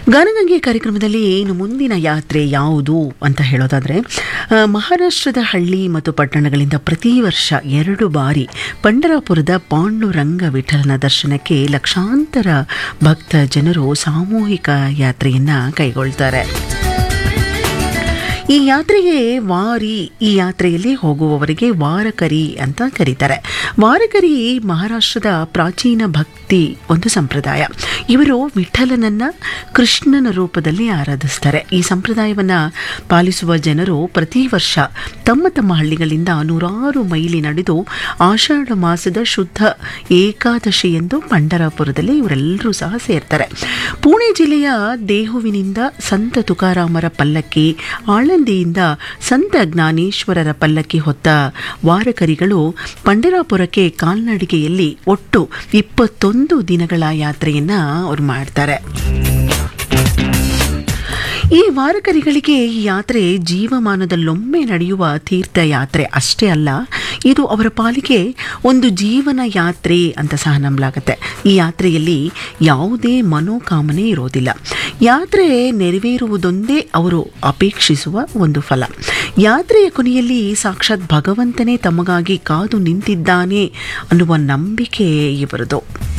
ಗಾನಗಂಗೆ ಕಾರ್ಯಕ್ರಮದಲ್ಲಿ ಇನ್ನು ಮುಂದಿನ ಯಾತ್ರೆ ಯಾವುದು ಅಂತ ಹೇಳೋದಾದರೆ ಆ, ಮಹಾರಾಷ್ಟ್ರದ ಹಳ್ಳಿ ಮತ್ತು ಪಟ್ಟಣಗಳಿಂದ ಪ್ರತಿ ವರ್ಷ ಎರಡು ಬಾರಿ ಪಂಡರಾಪುರದ ಪಾಂಡುರಂಗ ವಿಠಲನ ದರ್ಶನಕ್ಕೆ ಲಕ್ಷಾಂತರ ಭಕ್ತ ಜನರು ಸಾಮೂಹಿಕ ಯಾತ್ರೆಯನ್ನು ಕೈಗೊಳ್ತಾರೆ ಈ ಯಾತ್ರೆಗೆ ವಾರಿ ಈ ಯಾತ್ರೆಯಲ್ಲಿ ಹೋಗುವವರಿಗೆ ವಾರಕರಿ ಅಂತ ಕರೀತಾರೆ ವಾರಕರಿ ಮಹಾರಾಷ್ಟ್ರದ ಪ್ರಾಚೀನ ಭಕ್ತಿ ಒಂದು ಸಂಪ್ರದಾಯ ಇವರು ವಿಠಲನನ್ನ ಕೃಷ್ಣನ ರೂಪದಲ್ಲಿ ಆರಾಧಿಸ್ತಾರೆ ಈ ಸಂಪ್ರದಾಯವನ್ನು ಪಾಲಿಸುವ ಜನರು ಪ್ರತಿ ವರ್ಷ ತಮ್ಮ ತಮ್ಮ ಹಳ್ಳಿಗಳಿಂದ ನೂರಾರು ಮೈಲಿ ನಡೆದು ಆಷಾಢ ಮಾಸದ ಶುದ್ಧ ಏಕಾದಶಿಯಂದು ಪಂಡರಾಪುರದಲ್ಲಿ ಇವರೆಲ್ಲರೂ ಸಹ ಸೇರ್ತಾರೆ ಪುಣೆ ಜಿಲ್ಲೆಯ ದೇಹುವಿನಿಂದ ಸಂತ ತುಕಾರಾಮರ ಪಲ್ಲಕ್ಕಿ ಆಳಂದಿಯಿಂದ ಸಂತ ಜ್ಞಾನೇಶ್ವರರ ಪಲ್ಲಕ್ಕಿ ಹೊತ್ತ ವಾರಕರಿಗಳು ಪಂಡರಾಪುರಕ್ಕೆ ಕಾಲ್ನಡಿಗೆಯಲ್ಲಿ ಒಟ್ಟು ಇಪ್ಪತ್ತೊಂದು ದಿನಗಳ ಯಾತ್ರೆಯನ್ನ ಅವ್ರು ಮಾಡ್ತಾರೆ ಈ ವಾರಕರಿಗಳಿಗೆ ಈ ಯಾತ್ರೆ ಜೀವಮಾನದಲ್ಲೊಮ್ಮೆ ನಡೆಯುವ ತೀರ್ಥಯಾತ್ರೆ ಅಷ್ಟೇ ಅಲ್ಲ ಇದು ಅವರ ಪಾಲಿಗೆ ಒಂದು ಜೀವನ ಯಾತ್ರೆ ಅಂತ ಸಹ ನಂಬಲಾಗುತ್ತೆ ಈ ಯಾತ್ರೆಯಲ್ಲಿ ಯಾವುದೇ ಮನೋಕಾಮನೆ ಇರೋದಿಲ್ಲ ಯಾತ್ರೆ ನೆರವೇರುವುದೊಂದೇ ಅವರು ಅಪೇಕ್ಷಿಸುವ ಒಂದು ಫಲ ಯಾತ್ರೆಯ ಕೊನೆಯಲ್ಲಿ ಸಾಕ್ಷಾತ್ ಭಗವಂತನೇ ತಮಗಾಗಿ ಕಾದು ನಿಂತಿದ್ದಾನೆ ಅನ್ನುವ ನಂಬಿಕೆ ಇವರದು